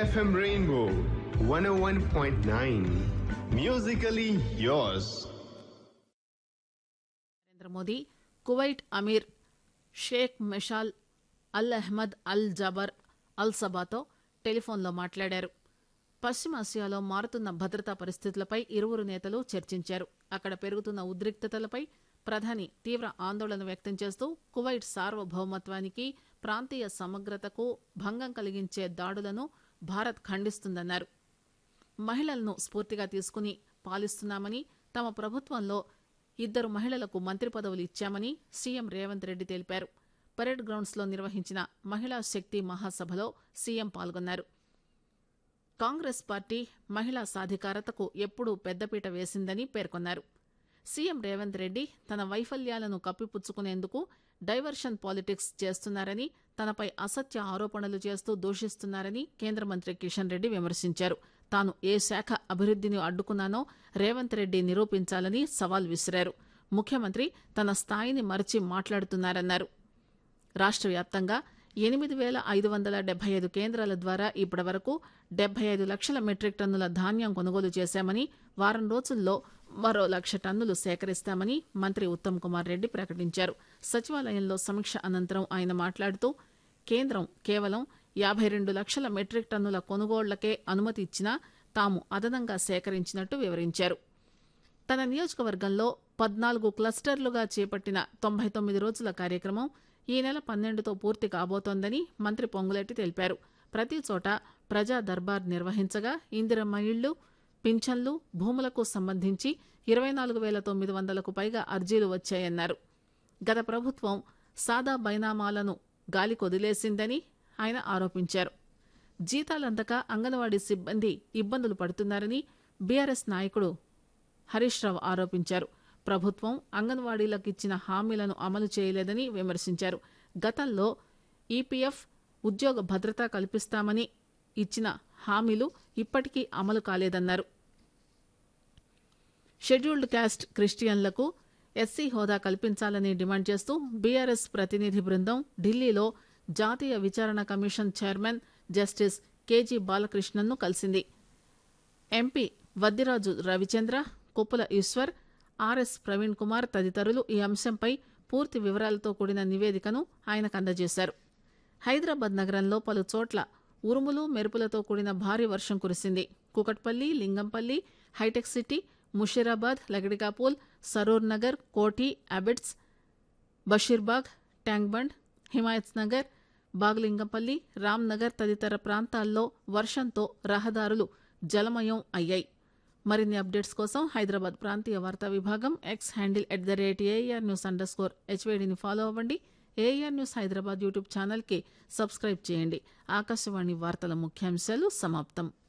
FM Rainbow 101.9. Musically yours. Narendra Modi Kuwait Amir Sheikh Meshal Al Ahmad Al Jaber Al సబాతో టెలిఫోన్లో మాట్లాడారు పశ్చిమాసియాలో మారుతున్న భద్రతా పరిస్థితులపై ఇరువురు నేతలు చర్చించారు అక్కడ పెరుగుతున్న ఉద్రిక్తతలపై ప్రధాని తీవ్ర ఆందోళన వ్యక్తం చేస్తూ కువైట్ సార్వభౌమత్వానికి ప్రాంతీయ సమగ్రతకు భంగం కలిగించే దాడులను భారత్ ఖండిస్తుందన్నారు మహిళలను స్ఫూర్తిగా తీసుకుని పాలిస్తున్నామని తమ ప్రభుత్వంలో ఇద్దరు మహిళలకు మంత్రి పదవులు ఇచ్చామని సీఎం రేవంత్ రెడ్డి తెలిపారు పరేడ్ గ్రౌండ్స్ లో నిర్వహించిన మహిళా శక్తి మహాసభలో సీఎం పాల్గొన్నారు కాంగ్రెస్ పార్టీ మహిళా సాధికారతకు ఎప్పుడూ పెద్దపీట వేసిందని పేర్కొన్నారు సీఎం రేవంత్ రెడ్డి తన వైఫల్యాలను కప్పిపుచ్చుకునేందుకు డైవర్షన్ పాలిటిక్స్ చేస్తున్నారని తనపై అసత్య ఆరోపణలు చేస్తూ దూషిస్తున్నారని కేంద్ర మంత్రి కిషన్ రెడ్డి విమర్శించారు తాను ఏ శాఖ అభివృద్ధిని అడ్డుకున్నానో రేవంత్ రెడ్డి నిరూపించాలని సవాల్ విసిరారు ముఖ్యమంత్రి తన స్థాయిని మరచి మాట్లాడుతున్నారన్నారు రాష్ట్ర వ్యాప్తంగా ఎనిమిది వేల ఐదు వందల డెబ్బై ఐదు కేంద్రాల ద్వారా ఇప్పటి వరకు డెబ్బై ఐదు లక్షల మెట్రిక్ టన్నుల ధాన్యం కొనుగోలు చేశామని వారం రోజుల్లో మరో లక్ష టన్నులు సేకరిస్తామని మంత్రి ఉత్తమ్ కుమార్ రెడ్డి ప్రకటించారు సచివాలయంలో సమీక్ష అనంతరం ఆయన మాట్లాడుతూ కేంద్రం కేవలం యాభై రెండు లక్షల మెట్రిక్ టన్నుల కొనుగోళ్లకే అనుమతి ఇచ్చినా తాము అదనంగా సేకరించినట్టు వివరించారు తన నియోజకవర్గంలో పద్నాలుగు క్లస్టర్లుగా చేపట్టిన తొంభై తొమ్మిది రోజుల కార్యక్రమం ఈ నెల పన్నెండుతో పూర్తి కాబోతోందని మంత్రి పొంగులేటి తెలిపారు ప్రతి చోట ప్రజా దర్బార్ నిర్వహించగా ఇందిరమ్మ ఇళ్లు పింఛన్లు భూములకు సంబంధించి ఇరవై నాలుగు వేల తొమ్మిది వందలకు పైగా అర్జీలు వచ్చాయన్నారు గత ప్రభుత్వం సాదా బైనామాలను గాలికొదిలేసిందని ఆయన ఆరోపించారు జీతాలందక అంగన్వాడీ సిబ్బంది ఇబ్బందులు పడుతున్నారని బీఆర్ఎస్ నాయకుడు హరీష్ రావు ఆరోపించారు ప్రభుత్వం అంగన్వాడీలకు ఇచ్చిన హామీలను అమలు చేయలేదని విమర్శించారు గతంలో ఈపీఎఫ్ ఉద్యోగ భద్రత కల్పిస్తామని ఇచ్చిన హామీలు ఇప్పటికీ అమలు కాలేదన్నారు షెడ్యూల్డ్ క్యాస్ట్ క్రిస్టియన్లకు ఎస్సీ హోదా కల్పించాలని డిమాండ్ చేస్తూ బీఆర్ఎస్ ప్రతినిధి బృందం ఢిల్లీలో జాతీయ విచారణ కమిషన్ చైర్మన్ జస్టిస్ కేజీ బాలకృష్ణన్ను కలిసింది ఎంపీ వద్దిరాజు రవిచంద్ర కుప్పల ఈశ్వర్ ఆర్ఎస్ ప్రవీణ్ కుమార్ తదితరులు ఈ అంశంపై పూర్తి వివరాలతో కూడిన నివేదికను ఆయనకు అందజేశారు హైదరాబాద్ నగరంలో పలు చోట్ల ఉరుములు మెరుపులతో కూడిన భారీ వర్షం కురిసింది కుకట్పల్లి లింగంపల్లి హైటెక్ సిటీ ముషీరాబాద్ లగడికాపూల్ సరూర్ నగర్ కోటి అబిడ్స్ బషీర్బాగ్ ట్యాంక్బండ్ హిమాయత్ నగర్ బాగ్లింగంపల్లి రామ్ నగర్ తదితర ప్రాంతాల్లో వర్షంతో రహదారులు జలమయం అయ్యాయి మరిన్ని అప్డేట్స్ కోసం హైదరాబాద్ ప్రాంతీయ వార్తా విభాగం X handle at the rate AR news under score హెచ్వేడిని ఫాలో అవ్వండి ఏఆర్ న్యూస్ హైదరాబాద్ యూట్యూబ్ ఛానల్కి సబ్స్క్రైబ్ చేయండి ఆకాశవాణి వార్తల ముఖ్యాంశాలు సమాప్తం